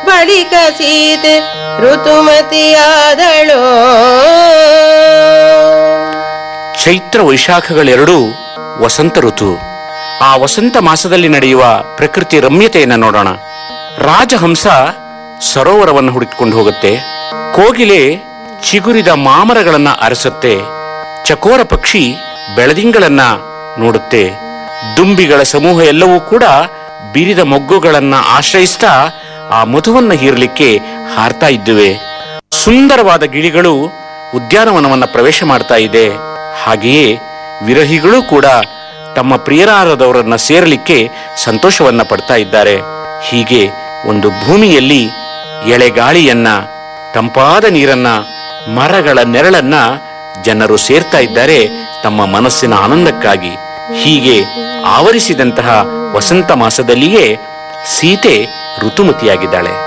ಬಳಿಕ ಸೀತೆ ಋತುಮತಿಯಾದಳೋ ಚೈತ್ರ ವೈಶಾಖಗಳೆರಡೂ ವಸಂತ ಋತು ಆ ವಸಂತ ಮಾಸದಲ್ಲಿ ನಡೆಯುವ ಪ್ರಕೃತಿ ರಮ್ಯತೆಯನ್ನು ನೋಡೋಣ ರಾಜಹಂಸ ಸರೋವರವನ್ನು ಹುಡುಕಿಕೊಂಡು ಹೋಗುತ್ತೆ ಕೋಗಿಲೆ ಚಿಗುರಿದ ಮಾಮರಗಳನ್ನ ಅರಸುತ್ತೆ ಚಕೋರ ಪಕ್ಷಿ ಬೆಳದಿಂಗಳನ್ನ ನೋಡುತ್ತೆ ದುಂಬಿಗಳ ಸಮೂಹ ಎಲ್ಲವೂ ಕೂಡ ಬಿರಿದ ಮೊಗ್ಗುಗಳನ್ನ ಆಶ್ರಯಿಸ್ತಾ ಆ ಮಧುವನ್ನ ಹೀರಲಿಕ್ಕೆ ಹಾರ್ತಾ ಇದ್ದುವೆ ಸುಂದರವಾದ ಗಿಳಿಗಳು ಉದ್ಯಾನವನವನ್ನ ಪ್ರವೇಶ ಮಾಡ್ತಾ ಇದೆ ಹಾಗೆಯೇ ವಿರಹಿಗಳು ಕೂಡ ತಮ್ಮ ಪ್ರಿಯರಾದವರನ್ನ ಸೇರಲಿಕ್ಕೆ ಸಂತೋಷವನ್ನ ಪಡ್ತಾ ಇದ್ದಾರೆ ಹೀಗೆ ಒಂದು ಭೂಮಿಯಲ್ಲಿ ಎಳೆಗಾಳಿಯನ್ನ ತಂಪಾದ ನೀರನ್ನ ಮರಗಳ ನೆರಳನ್ನ ಜನರು ಸೇರ್ತಾ ಇದ್ದಾರೆ ತಮ್ಮ ಮನಸ್ಸಿನ ಆನಂದಕ್ಕಾಗಿ ಹೀಗೆ ಆವರಿಸಿದಂತಹ ವಸಂತ ಮಾಸದಲ್ಲಿಯೇ ಸೀತೆ ಋತುಮತಿಯಾಗಿದ್ದಾಳೆ